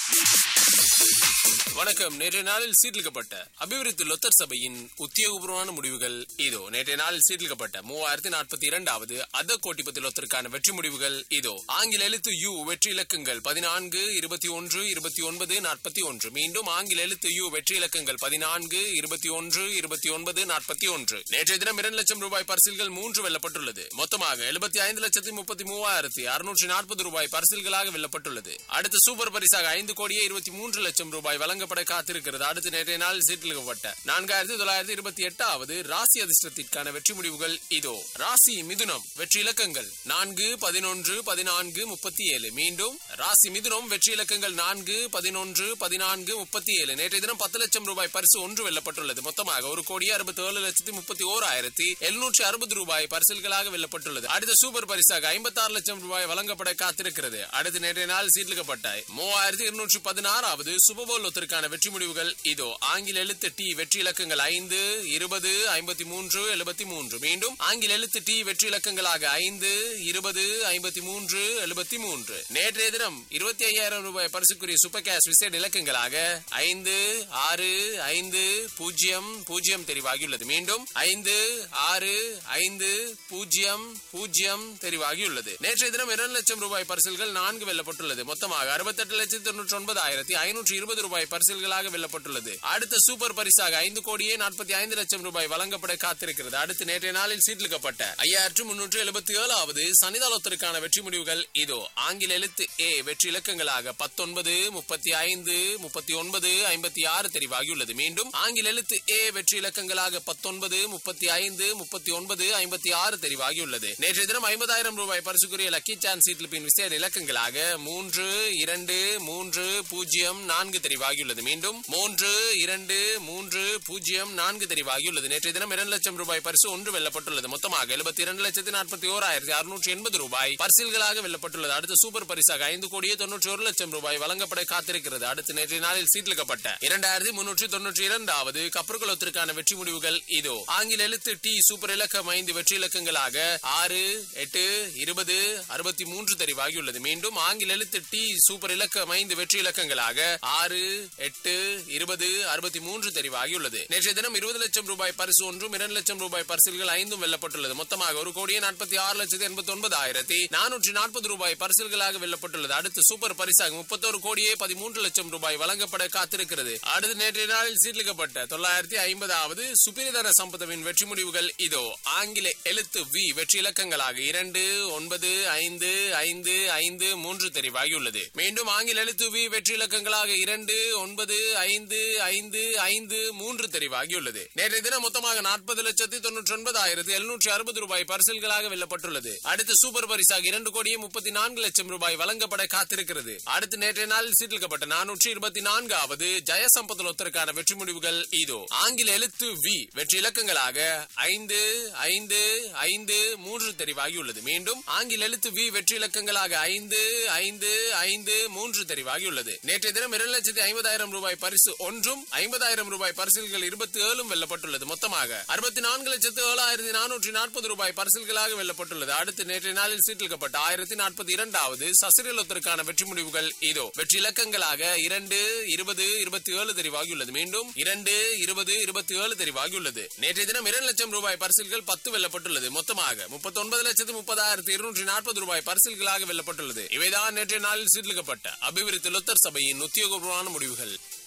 வணக்கம் நேற்றைய நாளில் சீர்லிக்கப்பட்ட அபிவிருத்தி லொத்தர் சபையின் உத்தியோகபூர்வமான முடிவுகள் இதோ நேற்றைய நாளில் சீர்லிக்கப்பட்ட மூவாயிரத்தி நாற்பத்தி இரண்டாவது அத கோட்டிபதி லொத்தருக்கான வெற்றி முடிவுகள் இதோ ஆங்கில எழுத்து யு வெற்றி இலக்கங்கள் பதினான்கு இருபத்தி ஒன்று இருபத்தி ஒன்பது நாற்பத்தி ஒன்று மீண்டும் ஆங்கில எழுத்து யு வெற்றி இலக்கங்கள் பதினான்கு இருபத்தி ஒன்று இருபத்தி ஒன்பது நாற்பத்தி ஒன்று நேற்றைய தினம் இரண்டு லட்சம் ரூபாய் பரிசில்கள் மூன்று வெல்லப்பட்டுள்ளது மொத்தமாக எழுபத்தி ஐந்து லட்சத்தி முப்பத்தி மூவாயிரத்தி அறுநூற்றி நாற்பது ரூபாய் பரிசில்களாக வெல்லப்பட்டுள்ளது அடுத்த சூப்பர் பரிசாக ஐந்து கோடியே இருபத்தி மூன்று லட்சம் ரூபாய் வழங்கப்பட காத்திருக்கிறது அடுத்த நேற்றைய நாள் சீட்டிலிக்கப்பட்ட நான்காயிரத்தி தொள்ளாயிரத்தி இருபத்தி எட்டாவது ராசி அதிர்ஷ்டத்திற்கான வெற்றி முடிவுகள் இதோ ராசி மிதுனம் வெற்றி இலக்கங்கள் நான்கு பதினொன்று பதினான்கு முப்பத்தி ஏழு மீண்டும் ராசி மிதுனம் வெற்றி இலக்கங்கள் நான்கு பதினொன்று பதினான்கு முப்பத்தி ஏழு நேற்றைய தினம் பத்து லட்சம் ரூபாய் பரிசு ஒன்று வெல்லப்பட்டுள்ளது மொத்தமாக ஒரு கோடியே அறுபத்தி ஏழு லட்சத்தி முப்பத்தி ஓராயிரத்தி எழுநூற்றி அறுபது ரூபாய் பரிசில்களாக வெல்லப்பட்டுள்ளது அடுத்த சூப்பர் பரிசாக ஐம்பத்தி ஆறு லட்சம் ரூபாய் வழங்கப்பட காத்திருக்கிறது அடுத்த நேற்றைய நாள் சீட்டிலிக்கப்பட்ட மூவாயிரத்தி இருநூற்றி பதினாறாவது சுபபோல் ஒத்திற்கான வெற்றி முடிவுகள் இதோ ஆங்கில எழுத்து டி வெற்றி இலக்கங்கள் ஐந்து இருபது ஐம்பத்தி மூன்று எழுபத்தி மூன்று மீண்டும் ஆங்கில எழுத்து டி வெற்றி இலக்கங்களாக ஐந்து இருபது ஐம்பத்தி மூன்று எழுபத்தி மூன்று நேற்றைய தினம் இருபத்தி ஐயாயிரம் ரூபாய் பரிசுக்குரிய சூப்பர் கேஷ் விசேட இலக்கங்களாக ஐந்து ஆறு ஐந்து பூஜ்ஜியம் பூஜ்ஜியம் தெரிவாகியுள்ளது மீண்டும் ஐந்து ஆறு ஐந்து பூஜ்ஜியம் பூஜ்ஜியம் தெரிவாகியுள்ளது நேற்றைய தினம் இரண்டு லட்சம் ரூபாய் பரிசில்கள் நான்கு வெல்லப்பட்டுள்ளது மொத்தமாக அறுபத்தெட்டு லட்சத்தி தொண்ணூற்றி ஒன்பதாயிரத்தி ஐநூற்றி இருபது ரூபாய் பரிசில்களாக வெல்லப்பட்டுள்ளது அடுத்த சூப்பர் பரிசாக ஐந்து கோடியே நாற்பத்தி ஐந்து லட்சம் ரூபாய் வழங்கப்பட காத்திருக்கிறது அடுத்து நேற்றைய நாளில் சீட்லிக்கப்பட்ட ஐயாயிரத்து முன்னூற்று எழுபத்தி ஏழாவது சனிதாலத்திற்கான வெற்றி முடிவுகள் இதோ ஆங்கில எழுத்து ஏ வெற்றி இலக்கங்களாக பத்தொன்பது முப்பத்தி ஐந்து முப்பத்தி ஒன்பது ஐம்பத்தி ஆறு தெரிவாகியுள்ளது மீண்டும் ஆங்கில எழுத்து ஏ வெற்றி இலக்கங்களாக பத்தொன்பது முப்பத்தி ஐந்து முப்பத்தி ஒன்பது ஐம்பத்தி ஆறு தெரிவாகியுள்ளது நேற்றைய தினம் ஐம்பதாயிரம் ரூபாய் பரிசுக்குரிய லக்கி சான்ஸ் சீட்லிப்பின் விசேட இலக்கங்களாக மூன்று இரண்டு மூன்று பூஜ்ஜியம் நான்கு தெரிவாகியுள்ளது மீண்டும் மூன்று இரண்டு மூன்று பூஜ்ஜியம் நான்கு தெரிவாகியுள்ளது நேற்றைய தினம் இரண்டு லட்சம் ரூபாய் பரிசு ஒன்று வெல்லப்பட்டுள்ளது மொத்தமாக எழுபத்தி இரண்டு லட்சத்தி நாற்பத்தி ஓராயிரத்தி அறுநூற்றி எண்பது ரூபாய் பரிசில்களாக வெல்லப்பட்டுள்ளது அடுத்த சூப்பர் பரிசாக ஐந்து கோடியே தொன்னூற்றி ஒரு லட்சம் ரூபாய் வழங்கப்பட காத்திருக்கிறது அடுத்து நேற்றைய நாளில் சீட்லிக்கப்பட்ட இரண்டாயிரத்தி முன்னூற்றி தொன்னூற்றி இரண்டாவது கப்பற்குளத்திற்கான வெற்றி முடிவுகள் இதோ ஆங்கில எழுத்து டி சூப்பர் இலக்கம் ஐந்து வெற்றி இலக்கங்களாக ஆறு எட்டு இருபது அறுபத்தி மூன்று தெரிவாகியுள்ளது மீண்டும் ஆங்கில எழுத்து டி சூப்பர் இலக்கம் ஐந்து வெற்றி இலக்கங்களாக ஆறு எட்டு இருபது அறுபத்தி மூன்று தெரிவாகியுள்ளது நேற்றைய தினம் இருபது லட்சம் ரூபாய் பரிசு ஒன்றும் இரண்டு லட்சம் ரூபாய் பரிசில்கள் ஐந்தும் வெல்லப்பட்டுள்ளது மொத்தமாக ஒரு கோடியே நாற்பத்தி ஆறு லட்சத்தி எண்பத்தி ஒன்பதாயிரத்தி நானூற்றி நாற்பது ரூபாய் பரிசில்களாக வெல்லப்பட்டுள்ளது அடுத்து சூப்பர் பரிசாக முப்பத்தோரு கோடியே பதிமூன்று லட்சம் ரூபாய் வழங்கப்பட காத்திருக்கிறது அடுத்து நேற்றைய நாளில் சீர்லிக்கப்பட்ட தொள்ளாயிரத்தி ஐம்பதாவது சுப்பிரதன சம்பதவின் வெற்றி முடிவுகள் இதோ ஆங்கில எழுத்து வி வெற்றி இலக்கங்களாக இரண்டு ஒன்பது ஐந்து ஐந்து ஐந்து மூன்று தெரிவாகியுள்ளது மீண்டும் ஆங்கில எழுத்து வி வெற்றி இலக்கங்களாக இரண்டு ஒன்பது ஐந்து ஐந்து ஐந்து மூன்று தெரிவாகியுள்ளது நேற்றைய தினம் மொத்தமாக நாற்பது லட்சத்தி தொன்னூற்றி ஒன்பதாயிரத்தி எழுநூற்றி அறுபது ரூபாய் பரிசில்களாக வெல்லப்பட்டுள்ளது அடுத்து சூப்பர் பரிசாக இரண்டு கோடியே முப்பத்தி நான்கு லட்சம் ரூபாய் வழங்கப்பட காத்திருக்கிறது அடுத்து நேற்றைய நாளில் சீட்டிலிக்கப்பட்ட நானூற்றி இருபத்தி நான்காவது ஜெயசம்பத் லொத்தருக்கான வெற்றி முடிவுகள் இதோ ஆங்கில எழுத்து வி வெற்றி இலக்கங்களாக ஐந்து ஐந்து ஐந்து மூன்று தெரிவாகியுள்ளது மீண்டும் ஆங்கில எழுத்து வி வெற்றி இலக்கங்களாக ஐந்து ஐந்து ஐந்து மூன்று தெரிவாகியுள்ளது நேற்றைய தினம் இரண்டு லட்சத்தி ஐம்பதாயிரம் ரூபாய் பரிசு ஒன்றும் ஐம்பதாயிரம் ரூபாய் பரிசில்கள் இருபத்தி ஏழும் வெல்லப்பட்டுள்ளது மொத்தமாக அறுபத்தி நான்கு லட்சத்து ஏழாயிரத்தி நானூற்றி நாற்பது ரூபாய் பரிசில்களாக வெல்லப்பட்டுள்ளது அடுத்து நேற்றைய நாளில் சீட்டிலிக்கப்பட்ட ஆயிரத்தி நாற்பத்தி இரண்டாவது சசிரலத்திற்கான வெற்றி முடிவுகள் இதோ வெற்றி இலக்கங்களாக இரண்டு இருபது இருபத்தி ஏழு தெரிவாகியுள்ளது மீண்டும் இரண்டு இருபது இருபத்தி ஏழு தெரிவாகியுள்ளது நேற்றைய தினம் இரண்டு லட்சம் ரூபாய் பரிசில்கள் பத்து வெல்லப்பட்டுள்ளது மொத்தமாக முப்பத்தி ஒன்பது லட்சத்து முப்பதாயிரத்தி இருநூற்றி நாற்பது ரூபாய் பரிசில்களாக வெல்லப்பட்டுள்ளது இவைதான் நேற்றைய நாளில் சீட்டிலிக்கப்பட்ட அபிவிருத்தி லொத்தர் சபையின் உத்தியோகபூர்வமான முடிவுகள்